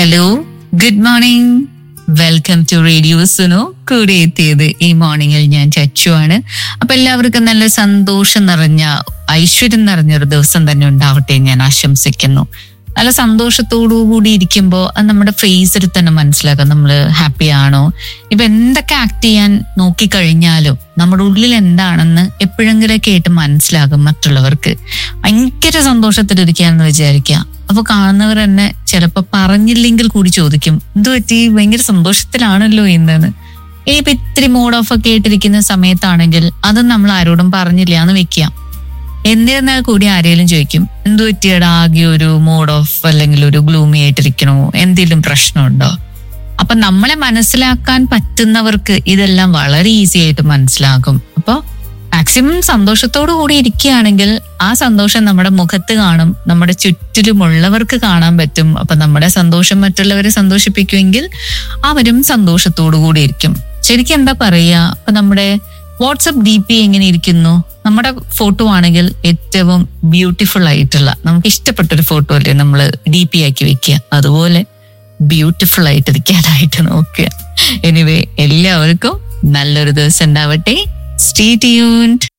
hello good morning welcome to radio Suno കൂടെ എത്തിയത് ഈ മോർണിംഗിൽ ഞാൻ ചച്ചു ആണ് അപ്പൊ എല്ലാവർക്കും നല്ല സന്തോഷം നിറഞ്ഞ ഐശ്വര്യം നിറഞ്ഞൊരു ദിവസം തന്നെ ഉണ്ടാവട്ടെ എന്ന് ഞാൻ ആശംസിക്കുന്നു നല്ല സന്തോഷത്തോടു കൂടി ഇരിക്കുമ്പോൾ അത് നമ്മുടെ ഫേസിൽ തന്നെ മനസ്സിലാക്കാം നമ്മൾ ഹാപ്പി ആണോ ഇപ്പൊ എന്തൊക്കെ ആക്ട് ചെയ്യാൻ നോക്കിക്കഴിഞ്ഞാലും നമ്മുടെ ഉള്ളിൽ എന്താണെന്ന് എപ്പോഴെങ്കിലൊക്കെ ആയിട്ട് മനസ്സിലാകും മറ്റുള്ളവർക്ക് ഭയങ്കര സന്തോഷത്തിലിരിക്കാന്ന് വിചാരിക്കുക അപ്പൊ കാണുന്നവർ തന്നെ ചിലപ്പോ പറഞ്ഞില്ലെങ്കിൽ കൂടി ചോദിക്കും എന്തു പറ്റി ഭയങ്കര സന്തോഷത്തിലാണല്ലോ ഇന്നെന്ന് ഇനിയിപ്പോ ഇത്തിരി മൂഡ് ഓഫ് ഒക്കെ ആയിട്ടിരിക്കുന്ന സമയത്താണെങ്കിൽ അത് നമ്മൾ ആരോടും പറഞ്ഞില്ല എന്ന് വെക്കാം എന്നിരുന്നാൽ കൂടി ആരെങ്കിലും ചോദിക്കും എന്തു പറ്റിയടാ ആകെ ഒരു മൂഡ് ഓഫ് അല്ലെങ്കിൽ ഒരു ഗ്ലൂമി ആയിട്ടിരിക്കണോ എന്തെങ്കിലും പ്രശ്നമുണ്ടോ അപ്പൊ നമ്മളെ മനസ്സിലാക്കാൻ പറ്റുന്നവർക്ക് ഇതെല്ലാം വളരെ ഈസി ആയിട്ട് മനസ്സിലാകും അപ്പൊ മാക്സിമം സന്തോഷത്തോടു കൂടി ഇരിക്കുകയാണെങ്കിൽ ആ സന്തോഷം നമ്മുടെ മുഖത്ത് കാണും നമ്മുടെ ചുറ്റിലുമുള്ളവർക്ക് കാണാൻ പറ്റും അപ്പൊ നമ്മുടെ സന്തോഷം മറ്റുള്ളവരെ സന്തോഷിപ്പിക്കുമെങ്കിൽ അവരും സന്തോഷത്തോടു കൂടി ഇരിക്കും ശരിക്കും എന്താ പറയുക അപ്പൊ നമ്മുടെ വാട്സപ്പ് ഡി പി എങ്ങനെ ഇരിക്കുന്നു നമ്മുടെ ഫോട്ടോ ആണെങ്കിൽ ഏറ്റവും ബ്യൂട്ടിഫുൾ ആയിട്ടുള്ള നമുക്ക് ഇഷ്ടപ്പെട്ട ഒരു ഫോട്ടോ അല്ലേ നമ്മൾ ഡി പി ആക്കി വെക്കുക അതുപോലെ ബ്യൂട്ടിഫുൾ ആയിട്ടിരിക്കാനായിട്ട് നോക്കുക എനിവേ എല്ലാവർക്കും നല്ലൊരു ദിവസം ഉണ്ടാവട്ടെ സ്റ്റേ ട്യൂൺഡ്